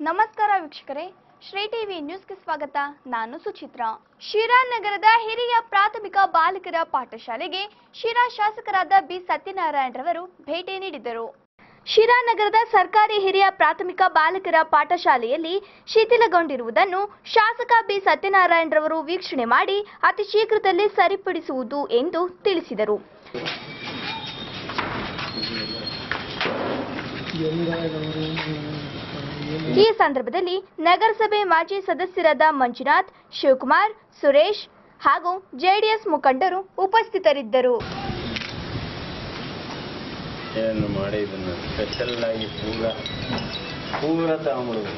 ನಮಸ್ಕಾರ ವೀಕ್ಷಕರೇ ಶ್ರೀ ಟಿವಿ ನ್ಯೂಸ್ಗೆ ಸ್ವಾಗತ ನಾನು ಸುಚಿತ್ರಾ ಶಿರಾ ನಗರದ ಹಿರಿಯ ಪ್ರಾಥಮಿಕ ಬಾಲಕರ ಪಾಠಶಾಲೆಗೆ ಶಿರಾ ಶಾಸಕರಾದ ಬಿ ಸತ್ಯನಾರಾಯಣರವರು ಭೇಟಿ ನೀಡಿದರು ಶಿರಾ ನಗರದ ಸರ್ಕಾರಿ ಹಿರಿಯ ಪ್ರಾಥಮಿಕ ಬಾಲಕರ ಪಾಠಶಾಲೆಯಲ್ಲಿ ಶಿಥಿಲಗೊಂಡಿರುವುದನ್ನು ಶಾಸಕ ಬಿ ಸತ್ಯನಾರಾಯಣರವರು ವೀಕ್ಷಣೆ ಮಾಡಿ ಅತಿ ಶೀಘ್ರದಲ್ಲೇ ಸರಿಪಡಿಸುವುದು ಎಂದು ತಿಳಿಸಿದರು ಈ ಸಂದರ್ಭದಲ್ಲಿ ನಗರಸಭೆ ಮಾಜಿ ಸದಸ್ಯರಾದ ಮಂಜುನಾಥ್ ಶಿವಕುಮಾರ್ ಸುರೇಶ್ ಹಾಗೂ ಜೆಡಿಎಸ್ ಮುಖಂಡರು ಉಪಸ್ಥಿತರಿದ್ದರು ಏನು ಮಾಡಿ ಇದನ್ನು ಸ್ಪೆಷಲ್ ಆಗಿ ಪೂರ ಪೂರ ತಗೊಂಬಿಡುದು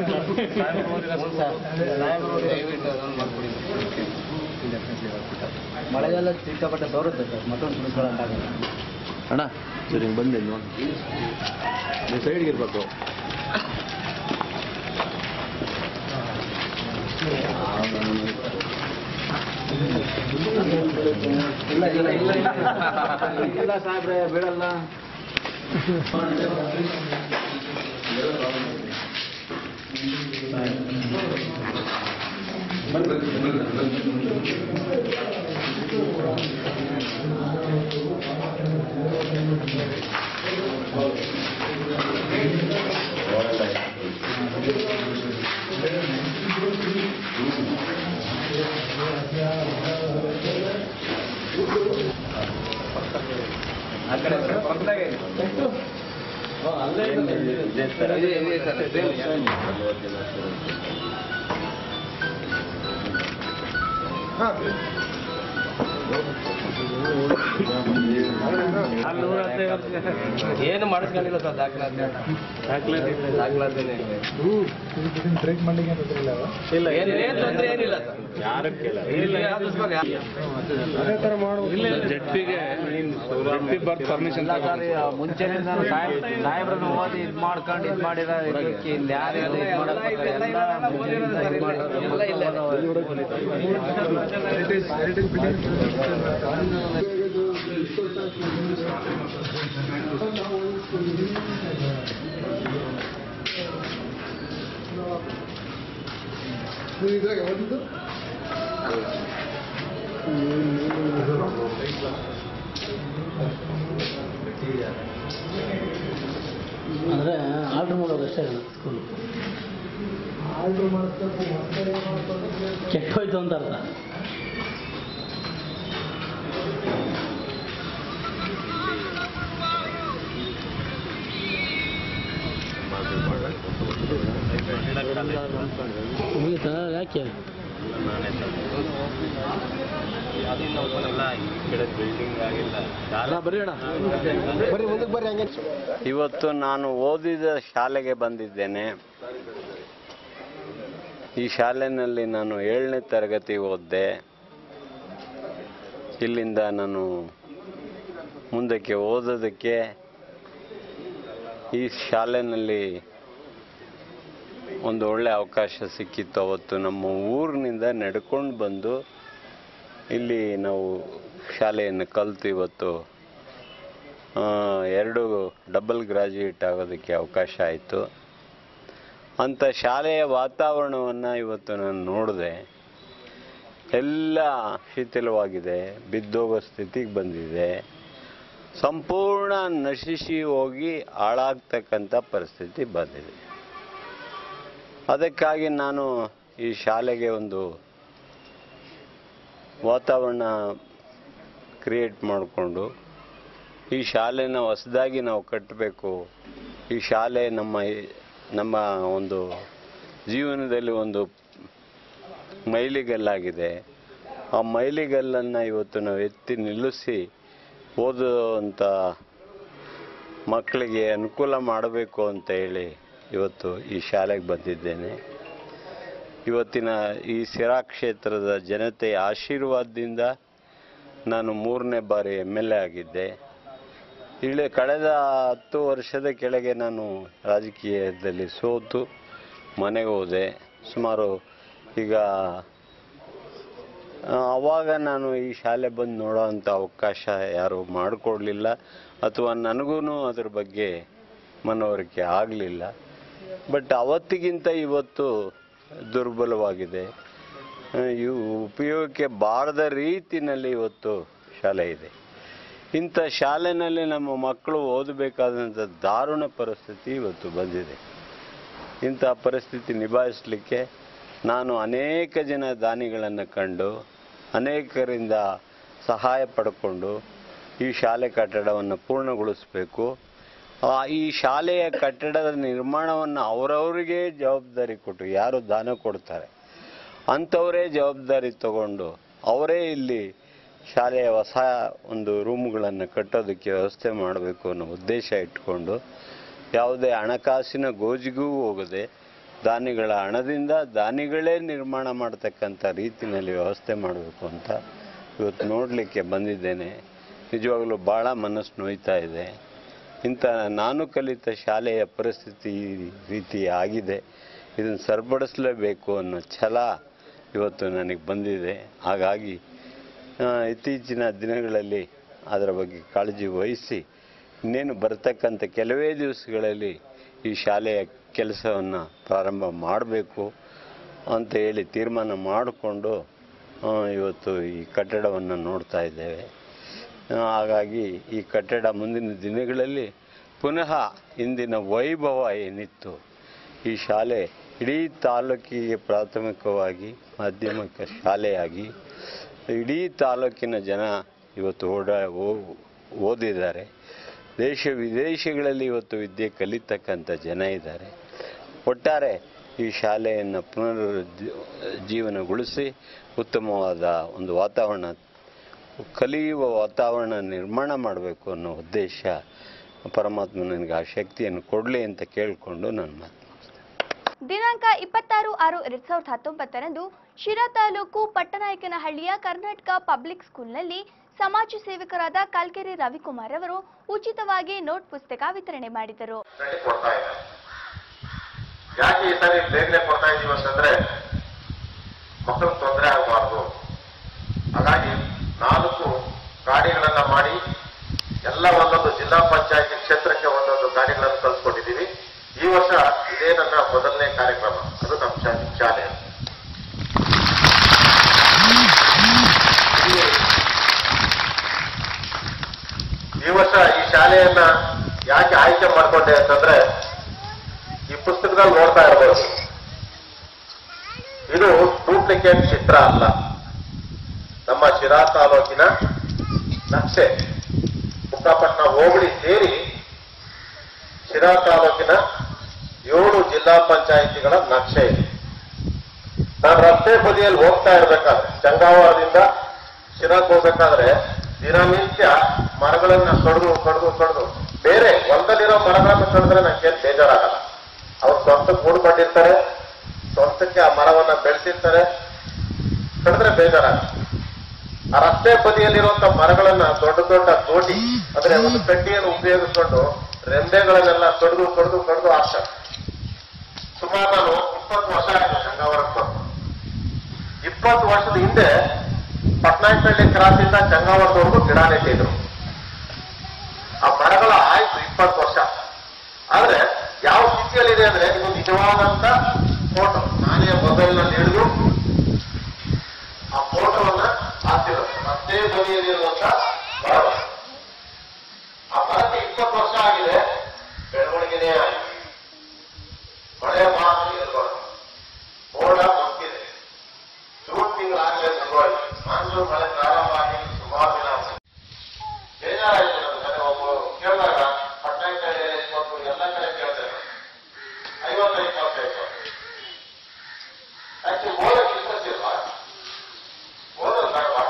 ಮಳೆಗಾಲ ಸಿಕ್ಕಾಪಟ್ಟೆ ಬರುತ್ತೆ ಸರ್ ಮತ್ತೊಂದು ಸುಳಿಸ್ಕೊಳ್ಳೋಕ್ಕಾಗಲ್ಲ ಅಣ್ಣ ಸರಿ ಹಿಂಗೆ ಬಂದೆ ನೋಡಿ ನೀವು ಸೈಡ್ಗೆ ಇರ್ಬೇಕು ಇಲ್ಲ ಇಲ್ಲ ಇಲ್ಲ ಇಲ್ಲ ಸಾಹೇಬ್ರೆ ಬೀಳಲ್ಲ ಆ ಕಡೆ ಪಕ್ಕದಾಗೆ ಇದೇ ಥರ ಇದೆ, ಇದೆ ಸರ್, ಸೇಮ್, ಸೇಮ್. ನಲವತ್ತಿನ ಶುರು. ಏನು ಮಾಡಿಸ್ಕೊಂಡಿಲ್ಲ ಸರ್ ದಾಖಲಾತಿ ದಾಖಲಾತಿನೇ ಇಲ್ಲ ಏನು ಏನು ತೊಂದರೆ ಏನಿಲ್ಲ ಸರ್ ಯಾರು ಕೇಳ ಇಲ್ಲ ಯಾವ್ದು ಜಡ್ಪಿಗೆ ಜಡ್ಪಿ ಬರ್ತ್ ಪರ್ಮಿಷನ್ ಇಲ್ಲ ಸರ್ ಈ ಮುಂಚೆನಿಂದ ಸಾಹೇಬ್ರನ್ನ ಓದಿ ಇದು ಮಾಡ್ಕೊಂಡು ಇದು ಮಾಡಿದ ಇದಕ್ಕೆ ಇಲ್ಲಿ ಯಾರು ಇದು ಮಾಡಕ್ ಬರ್ತಾರೆ? ಎಲ್ಲ ಮುಂಚೆನಿಂದ ಇದು ಮಾಡಿರೋರು ಎಲ್ಲ ಅಂದರೆ ಆರ್ಡ್ರ್ ಮಾಡೋದು ಅಷ್ಟೇ ಸ್ಕೂಲು ಕೆಟ್ಟೋಯ್ತು ಅಂತ ಅರ್ಥ ಮುಗೀತಾ ಯಾಕೆ ನಾನೇ ಅದನ್ನ ಒಬ್ಬನೆಲ್ಲ ಈ ಕಡೆ ಬಿಲ್ಡಿಂಗ್ ಆಗಿಲ್ಲ ಬರ್ರಿ ಅಣ್ಣ ಬರ್ರಿ ಮುಂದಕ್ಕೆ ಬರ್ರಿ ಹಂಗೆ ಇವತ್ತು ನಾನು ಓದಿದ ಶಾಲೆಗೆ ಬಂದಿದ್ದೇನೆ ಈ ಶಾಲೆಯಲ್ಲಿ ನಾನು ಏಳನೇ ತರಗತಿ ಓದಿದೆ ಇಲ್ಲಿಂದ ನಾನು ಮುಂದಕ್ಕೆ ಓದೋದಕ್ಕೆ ಈ ಶಾಲೆಯಲ್ಲಿ ಒಂದು ಒಳ್ಳೆ ಅವಕಾಶ ಸಿಕ್ಕಿತ್ತು ಅವತ್ತು ನಮ್ಮ ಊರಿನಿಂದ ನಡ್ಕೊಂಡು ಬಂದು ಇಲ್ಲಿ ನಾವು ಶಾಲೆಯನ್ನು ಕಲಿತು ಇವತ್ತು ಆ, ಎರಡು ಡಬಲ್ ಗ್ರಾಜ್ಯುಯೇಟ್ ಆಗೋದಕ್ಕೆ ಅವಕಾಶ ಆಯಿತು ಅಂಥ ಶಾಲೆಯ ವಾತಾವರಣವನ್ನು ಇವತ್ತು ನಾನು ನೋಡಿದೆ ಎಲ್ಲ ಶಿಥಿಲವಾಗಿದೆ ಬಿದ್ದೋಗೋ ಸ್ಥಿತಿಗೆ ಬಂದಿದೆ ಸಂಪೂರ್ಣ ನಶಿಸಿ ಹೋಗಿ ಹಾಳಾಗ್ತಕ್ಕಂಥ ಪರಿಸ್ಥಿತಿ ಬಂದಿದೆ ಅದಕ್ಕಾಗಿ ನಾನು ಈ ಶಾಲೆಗೆ ಒಂದು ವಾತಾವರಣ ಕ್ರಿಯೇಟ್ ಮಾಡಿಕೊಂಡು ಈ ಶಾಲೆನ ಹೊಸದಾಗಿ ನಾವು ಕಟ್ಟಬೇಕು ಈ ಶಾಲೆ ನಮ್ಮ ನಮ್ಮ ಒಂದು ಜೀವನದಲ್ಲಿ ಒಂದು ಮೈಲಿಗಲ್ಲಾಗಿದೆ ಆ ಮೈಲಿಗಲ್ಲನ್ನು ಇವತ್ತು ನಾವು ಎತ್ತಿ ನಿಲ್ಲಿಸಿ ಓದುವಂಥ ಮಕ್ಕಳಿಗೆ ಅನುಕೂಲ ಮಾಡಬೇಕು ಅಂತ ಹೇಳಿ ಇವತ್ತು ಈ ಶಾಲೆಗೆ ಬಂದಿದ್ದೇನೆ ಇವತ್ತಿನ ಈ ಸಿರಾ ಕ್ಷೇತ್ರದ ಜನತೆಯ ಆಶೀರ್ವಾದದಿಂದ ನಾನು ಮೂರನೇ ಬಾರಿ ಎಮ್ ಎಲ್ ಎ ಆಗಿದ್ದೆ ಇಲ್ಲಿ ಕಳೆದ ಹತ್ತು ವರ್ಷದ ಕೆಳಗೆ ನಾನು ರಾಜಕೀಯದಲ್ಲಿ ಸೋತು ಮನೆಗೆ ಹೋದೆ ಸುಮಾರು ಈಗ ಆ, ಅವಾಗ ನಾನು ಈ ಶಾಲೆ ಬಂದು ನೋಡೋ ಅಂಥ ಅವಕಾಶ ಯಾರೂ ಮಾಡಿಕೊಡ್ಲಿಲ್ಲ ಅಥವಾ ನನಗೂ ಅದ್ರ ಬಗ್ಗೆ ಮನವರಿಕೆ ಆಗಲಿಲ್ಲ ಬಟ್ ಅವತ್ತಿಗಿಂತ ಇವತ್ತು ದುರ್ಬಲವಾಗಿದೆ ಆ, ಇವು ಉಪಯೋಗಕ್ಕೆ ಬಾರದ ರೀತಿನಲ್ಲಿ ಇವತ್ತು ಶಾಲೆ ಇದೆ ಇಂಥ ಶಾಲೆನಲ್ಲಿ ನಮ್ಮ ಮಕ್ಕಳು ಓದಬೇಕಾದಂಥ ದಾರುಣ ಪರಿಸ್ಥಿತಿ ಇವತ್ತು ಬಂದಿದೆ ಇಂಥ ಪರಿಸ್ಥಿತಿ ನಿಭಾಯಿಸಲಿಕ್ಕೆ ನಾನು ಅನೇಕ ಜನ ದಾನಿಗಳನ್ನು ಕಂಡು ಅನೇಕರಿಂದ ಸಹಾಯ ಪಡ್ಕೊಂಡು ಈ ಶಾಲೆ ಕಟ್ಟಡವನ್ನು ಪೂರ್ಣಗೊಳಿಸಬೇಕು ಆ, ಈ ಶಾಲೆಯ ಕಟ್ಟಡದ ನಿರ್ಮಾಣವನ್ನು ಅವರವರಿಗೆ ಜವಾಬ್ದಾರಿ ಕೊಟ್ಟು ಯಾರು ದಾನ ಕೊಡ್ತಾರೆ ಅಂಥವರೇ ಜವಾಬ್ದಾರಿ ತಗೊಂಡು ಅವರೇ ಇಲ್ಲಿ ಶಾಲೆಯ ಹೊಸ ಒಂದು ರೂಮ್ಗಳನ್ನು ಕಟ್ಟೋದಕ್ಕೆ ವ್ಯವಸ್ಥೆ ಮಾಡಬೇಕು ಅನ್ನೋ ಉದ್ದೇಶ ಇಟ್ಕೊಂಡು ಯಾವುದೇ ಹಣಕಾಸಿನ ಗೋಜಿಗೂ ಹೋಗದೆ ದಾನಿಗಳ ಹಣದಿಂದ ದಾನಿಗಳೇ ನಿರ್ಮಾಣ ಮಾಡ್ತಕ್ಕಂಥ ರೀತಿಯಲ್ಲಿ ವ್ಯವಸ್ಥೆ ಮಾಡಬೇಕು ಅಂತ ಇವತ್ತು ನೋಡಲಿಕ್ಕೆ ಬಂದಿದ್ದೇನೆ ನಿಜವಾಗಲೂ ಭಾಳ ಮನಸ್ಸು ನೋಯ್ತಾ ಇದೆ ಇಂಥ ನಾನು ಕಲಿತ ಶಾಲೆಯ ಪರಿಸ್ಥಿತಿ ಈ ರೀತಿ ಆಗಿದೆ ಇದನ್ನು ಸರಿಪಡಿಸಲೇಬೇಕು ಅನ್ನೋ ಛಲ ಇವತ್ತು ನನಗೆ ಬಂದಿದೆ ಹಾಗಾಗಿ ಆ, ಇತ್ತೀಚಿನ ದಿನಗಳಲ್ಲಿ ಅದರ ಬಗ್ಗೆ ಕಾಳಜಿ ವಹಿಸಿ ಇನ್ನೇನು ಬರ್ತಕ್ಕಂಥ ಕೆಲವೇ ದಿವಸಗಳಲ್ಲಿ ಈ ಶಾಲೆಯ ಕೆಲಸವನ್ನು ಪ್ರಾರಂಭ ಮಾಡಬೇಕು ಅಂತ ಹೇಳಿ ತೀರ್ಮಾನ ಮಾಡಿಕೊಂಡು ಆ, ಇವತ್ತು ಈ ಕಟ್ಟಡವನ್ನು ನೋಡ್ತಾ ಇದ್ದೇವೆ ಆ, ಹಾಗಾಗಿ ಈ ಕಟ್ಟಡ ಮುಂದಿನ ದಿನಗಳಲ್ಲಿ ಪುನಃ ಇಂದಿನ ವೈಭವ ಏನಿತ್ತು ಈ ಶಾಲೆ ಇಡೀ ತಾಲೂಕಿಗೆ ಪ್ರಾಥಮಿಕವಾಗಿ ಮಾಧ್ಯಮಿಕ ಶಾಲೆಯಾಗಿ ಇಡೀ ತಾಲೂಕಿನ ಜನ ಇವತ್ತು ಓಡ ಓ- ಓದಿದ್ದಾರೆ ದೇಶ ವಿದೇಶಗಳಲ್ಲಿ ಇವತ್ತು ವಿದ್ಯೆ ಕಲಿತಕ್ಕಂಥ ಜನ ಇದ್ದಾರೆ ಒಟ್ಟಾರೆ ಈ ಶಾಲೆಯನ್ನು ಪುನರ್ ಜೀವನಗೊಳಿಸಿ ಉತ್ತಮವಾದ ಒಂದು ವಾತಾವರಣ ಕಲಿಯುವ ವಾತಾವರಣ ನಿರ್ಮಾಣ ಮಾಡಬೇಕು ಅನ್ನೋ ಉದ್ದೇಶ ಪರಮಾತ್ಮ ನನಗೆ ಆ ಶಕ್ತಿಯನ್ನು ಕೊಡಲಿ ಅಂತ ಕೇಳಿಕೊಂಡು ನನ್ನ ಮಾತು ದಿನಾಂಕ ಇಪ್ಪತ್ತಾರು ಆರು ಎರಡ್ ಸಾವಿರದ ಹತ್ತೊಂಬತ್ತರಂದು ಶಿರಾ ತಾಲೂಕು ಪಟ್ಟನಾಯಕನಹಳ್ಳಿಯ ಕರ್ನಾಟಕ ಪಬ್ಲಿಕ್ ಸ್ಕೂಲ್ನಲ್ಲಿ ಸಮಾಜ ಸೇವಕರಾದ ಕಲ್ಕೆರೆ ರವಿಕುಮಾರ್ ಅವರು ಉಚಿತವಾಗಿ ನೋಟ್ ಪುಸ್ತಕ ವಿತರಣೆ ಮಾಡಿದರು ಸರಿ ಕೊಡ್ತಾ ಇದೆ ಯಾಕೆ ಈ ಸರಿ ಬೇಗನೆ ಕೊಡ್ತಾ ಇದೀವಿ ಅಂತಂದ್ರೆ ಮಕ್ಕಳು ತೊಂದರೆ ಆಗಬಾರ್ದು ಹಾಗಾಗಿ ನಾಲ್ಕು ಗಾಡಿಗಳನ್ನ ಮಾಡಿ ಎಲ್ಲ ಒಂದೊಂದು ಜಿಲ್ಲಾ ಪಂಚಾಯತಿ ಕ್ಷೇತ್ರಕ್ಕೆ ಒಂದೊಂದು ಗಾಡಿಗಳನ್ನು ಕಳ್ಸಿಕೊಟ್ಟಿದ್ದೀವಿ ಈ ವರ್ಷ ಇದೇ ನನ್ನ ಮೊದಲನೇ ಕಾರ್ಯಕ್ರಮ ಅದು ನಮ್ಮ ಶಾ- ಶಾಲೆ ಈ ವರ್ಷ ಈ ಶಾಲೆಯನ್ನ ಯಾಕೆ ಆಯ್ಕೆ ಮಾಡ್ಕೊಂಡೆ ಅಂತಂದ್ರೆ ಈ ಪುಸ್ತಕದಲ್ಲಿ ನೋಡ್ತಾ ಇರ್ಬೋದು ಇದು ಡೂಪ್ಲಿಕೇಟ್ ಚಿತ್ರ ಅಲ್ಲ ನಮ್ಮ ಶಿರಾ ತಾಲೂಕಿನ ನಕ್ಷೆ ಬುಕ್ಕಾಪಟ್ಟಣ ಹೋಬಳಿ ಸೇರಿ ಶಿರಾ ತಾಲೂಕಿನ ಏಳು ಜಿಲ್ಲಾ ಪಂಚಾಯಿತಿಗಳ ನಕ್ಷೆ ಇದೆ ನಾನು ರಸ್ತೆ ಬದಿಯಲ್ಲಿ ಹೋಗ್ತಾ ಇರ್ಬೇಕಾದ್ರೆ ಚಂಗಾವರದಿಂದ ಶಿರಾಕ್ ಹೋಗ್ಬೇಕಾದ್ರೆ ದಿನನಿತ್ಯ ಮರಗಳನ್ನ ಕಡ್ದು ಕಡ್ದು ಕಡ್ದು ಬೇರೆ ಹೊಲದಲ್ಲಿರೋ ಮರಗಳನ್ನ ಕಡಿದ್ರೆ ನಂಗೆ ಬೇಜಾರಾಗಲ್ಲ ಅವ್ರು ಸ್ವಂತಕ್ಕೆ ಕೂಡ್ಕೊಂಡಿರ್ತಾರೆ ಸ್ವಂತಕ್ಕೆ ಆ ಮರವನ್ನ ಬೆಳೆಸಿರ್ತಾರೆ ಕಡಿದ್ರೆ ಬೇಜಾರಾಗಲ್ಲ ಆ ರಸ್ತೆ ಬದಿಯಲ್ಲಿರುವಂತ ಮರಗಳನ್ನ ದೊಡ್ಡ ದೊಡ್ಡ ತೋಟಿ ಅಂದ್ರೆ ಒಂದು ಕಡ್ಡಿಯನ್ನು ಉಪಯೋಗಿಸ್ಕೊಂಡು ರೆಂಬೆಗಳನ್ನೆಲ್ಲ ಕಡ್ದು ಕಡ್ದು ಕಡ್ದು ಹಾಕ್ತಾರೆ ಸುಮಾರು ನಾನು ಇಪ್ಪತ್ತು ವರ್ಷ ಆಯ್ತು ಚಂಗಾವರಕ್ಕೆ ಬಂದು ಇಪ್ಪತ್ತು ವರ್ಷದ ಹಿಂದೆ ಪಟ್ನಾಯಕನಹಳ್ಳಿ ಕ್ರಾಸಿಂದ ಚಂಗಾವರದವರೆಗೂ ಗಿಡ ನೆಟ್ಟಿದ್ರು ಆ ಮರಗಳ ಆಯ್ತು ಇಪ್ಪತ್ತು ವರ್ಷ ಆದ್ರೆ ಯಾವ ಸ್ಥಿತಿಯಲ್ಲಿದೆ ಅಂದ್ರೆ ಇದು ನಿಜವಾದಂತ ಫೋಟೋ ನಾನೇ ಮೊಬೈಲ್ ನಲ್ಲಿ ಹಿಡಿದು ಆ ಫೋಟೋವನ್ನ ಹಾಕ್ತಿರೋದು ರಸ್ತೆ ಬದಿಯಲ್ಲಿರುವಂತ ಮರ ಆ ಮರಕ್ಕೆ ಇಪ್ಪತ್ತು ವರ್ಷ ಆಗಿದೆ ಬೆಳವಣಿಗೆನೇ ಆಗಿದೆ ಮಳೆ ಮಾತ್ರ ಇರಬಾರ್ದು ಮೋಡ ಮುಗ್ಗಿದೆ ಜೂನ್ ತಿಂಗಳಾಗಲೇ ಶುರುವಾಯಿತು ಮಾನ್ಸೂನ್ ಮಳೆ ಪ್ರಾರಂಭ ಆಗಿ ಸುಮಾರು ದಿನ ಆಯ್ತು. ಬೇಜಾರಾಯ್ತು ನನಗೆ ನನಗೆ ಒಬ್ಬರು ಕೇಳಿದಾಗ ಪಟ್ಟಣಕ್ಕೆ ಇಪ್ಪತ್ತು ಎಲ್ಲ ಕಡೆ ಕೇಳ್ತೇನೆ ಐವತ್ತು ಇಪ್ಪತ್ತೈದು ಆಕ್ಚುಲಿ ಓದಕ್ಕೆ ಇಂಟ್ರೆಸ್ಟ್ ಇಲ್ವಾ ಓದೋದು ಬೇಡವಾ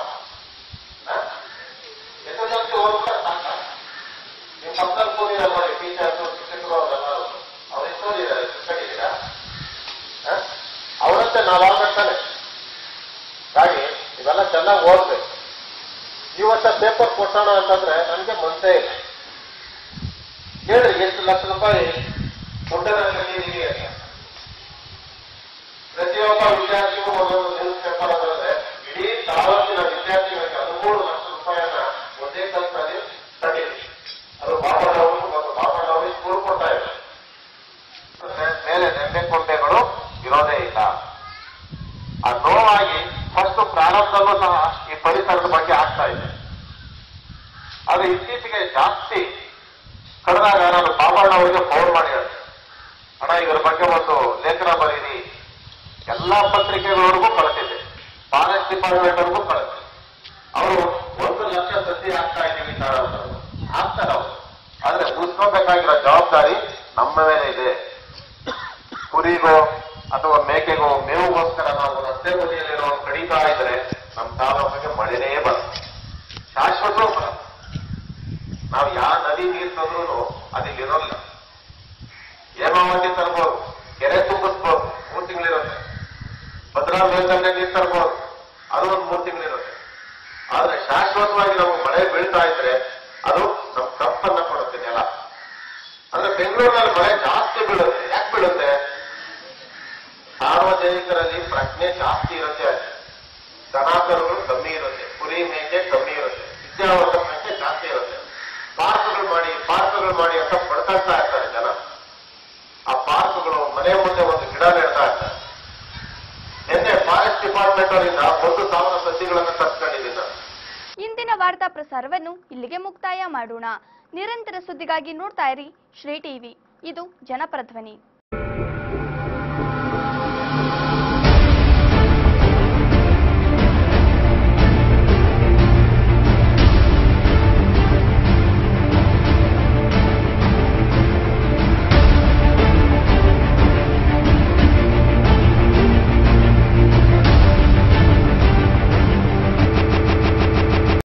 ಎಷ್ಟು ಜಾಸ್ತಿ ಓದ್ಬಿಟ್ರೆ ಸಾಕ ನಿಮ್ಮ ಪಕ್ಕದಲ್ಲಿ ಕೂರಿದ್ದಾರೆ ನೋಡಿ ಟೀಚರ್ಸು ಶಿಕ್ಷಕರು ಅವರೆಲ್ಲರೂ ಅವ್ರು ಎಷ್ಟು ಓದಿದ್ದಾರೆ ಎಷ್ಟು ಕಟ್ಟಿದ್ದೀರಾ ಅವರಂತೆ ನಾವಾಗತ್ತಾನೆ ಹಾಗಾಗಿ ಇವೆಲ್ಲ ಚೆನ್ನಾಗಿ ಓದ್ಬೇಕು ಈ ವರ್ಷ ಪೇಪರ್ ಕೊಟ್ಟೋಣ ಅಂತಂದ್ರೆ ನನಗೆ ಮನಸ್ಸೇ ಇಲ್ಲ ಹೇಳ್ರಿ ಎಷ್ಟು ಲಕ್ಷ ರೂಪಾಯಿ ದುಡ್ಡನ್ನ ಕಟ್ಟಿದೀವಿ ಅಂತ ಪ್ರತಿಯೊಬ್ಬ ವಿದ್ಯಾರ್ಥಿಗೂ ಒಂದೊಂದು ನ್ಯೂಸ್ ಪೇಪರ್ ಅಂದ್ರೆ ಇಡೀ ತಾಲೂಕಿನ ವಿದ್ಯಾರ್ಥಿಗಳಿಗೆ ಹದಿಮೂರು ಲಕ್ಷ ರೂಪಾಯಿಯನ್ನ ಒಂದೇ ಕಂತಲ್ಲಿ ಕಟ್ಟಿದ್ವಿ ಅದು ಬಾಬಣ್ಣವರು ಮತ್ತು ಬಾಬಣ್ಣವರು ಸ್ಕೂಲ್ ಕೊಡ್ತಾ ಇದ್ದಾರೆ ಕಳೆದಾಗ ನಾನು ಬಾಬಣ್ಣ ಅವರಿಗೆ ಫೋನ್ ಮಾಡಿ ಹೇಳಿದೆ ಅಣ್ಣ ಇದರ ಬಗ್ಗೆ ಒಂದು ಲೇಖನ ಬರೀರಿ ಎಲ್ಲಾ ಪತ್ರಿಕೆಗಳವರೆಗೂ ಕಳಿಸಿದೆ ಫಾರೆಸ್ಟ್ ಡಿಪಾರ್ಟ್ಮೆಂಟ್ ಅವ್ರಿಗೂ ಕಳಿಸಿದೆ ಅವರು ಒಂದು ಲಕ್ಷ ಸಸಿ ಆಗ್ತಾ ಇದೀವಿ ಸರ್ ಅಂತ ಆಗ್ತಾರೆ ಅವರು ಆದ್ರೆ ಉಳಿಸ್ಕೋಬೇಕಾಗಿರೋ ಜವಾಬ್ದಾರಿ ನಮ್ಮ ಮೇಲೆ ಇದೆ ಕುರಿಗೋ ಅಥವಾ ಮೇಕೆಗೋ ಮೇವುಗೋಸ್ಕರ ನಾವು ರಸ್ತೆ ಬದಿಯಲ್ಲಿರೋ ಕಡಿತಾ ಇದ್ರೆ ನಮ್ಮ ತಾಲೂಕಿಗೆ ಮಳೆನೇ ಬರುತ್ತೆ ಶಾಶ್ವತವೂ ಬರುತ್ತೆ ನಾವು ಯಾವ ನದಿ ನೀರು ತಂದ್ರೂ ಅದಿಲ್ಲಿರೋಲ್ಲ ಹೇಮಾವತಿ ತರ್ಬೋದು ಕೆರೆ ತುಂಬಿಸ್ಬೋದು ಮೂರು ತಿಂಗಳಿರುತ್ತೆ ಭದ್ರಾ ಮೇಲ್ದಂಡೆ ನೀರು ತರ್ಬೋದು ಅದು ಒಂದು ಮೂರು ತಿಂಗಳಿರುತ್ತೆ ಆದ್ರೆ ಶಾಶ್ವತವಾಗಿ ನಮಗೆ ಮಳೆ ಬೀಳ್ತಾ ಇದ್ರೆ ಅದು ನಮ್ ತಂಪನ್ನ ಕೊಡುತ್ತೆ ನೆಲ ಅಂದ್ರೆ ಬೆಂಗಳೂರಿನಲ್ಲಿ ಮಳೆ ಜಾಸ್ತಿ ಬೀಳುತ್ತೆ ಯಾಕೆ ಬೀಳುತ್ತೆ ಸಾರ್ವಜನಿಕರಲ್ಲಿ ಪ್ರಜ್ಞೆ ಜಾಸ್ತಿ ಇರುತ್ತೆ ಅಲ್ಲಿ ದನಾಕರುಗಳು ಕಮ್ಮಿ ಇರುತ್ತೆ ಕುರಿ ಮೇಕೆ ಕಮ್ಮಿ ಇರುತ್ತೆ ವಿದ್ಯಾವರ್ಧಕ ಸಂಖ್ಯೆ ಜಾಸ್ತಿ ಇರುತ್ತೆ ಪಾರ್ಕ್ಗಳು ಮಾಡಿ ಪಾರ್ಕ್ಗಳು ಮಾಡಿ ಅಂತ ಪಡ್ಕೊಳ್ತಾ ಇರ್ತಾರೆ ಜನ ಆ ಪಾರ್ಕ್ಗಳು ಮನೆ ಮುಂದೆ ಒಂದು ಗಿಡ ನೆಡ್ತಾ ಇರ್ತಾರೆ ನಿನ್ನೆ ಫಾರೆಸ್ಟ್ ಡಿಪಾರ್ಟ್ಮೆಂಟ್ ಅವರಿಂದ ಒಂದು ಸಾವಿರ ಸಸಿಗಳನ್ನು ತರ್ಸ್ಕೊಂಡಿದ್ದೀನಿ ನಾನು ಇಂದಿನ ವಾರ್ತಾ ಪ್ರಸಾರವನ್ನು ಇಲ್ಲಿಗೆ ಮುಕ್ತಾಯ ಮಾಡೋಣ ನಿರಂತರ ಸುದ್ದಿಗಾಗಿ ನೋಡ್ತಾ ಇರಿ ಶ್ರೀ ಟಿವಿ ಇದು ಜನಪರ ಧ್ವನಿ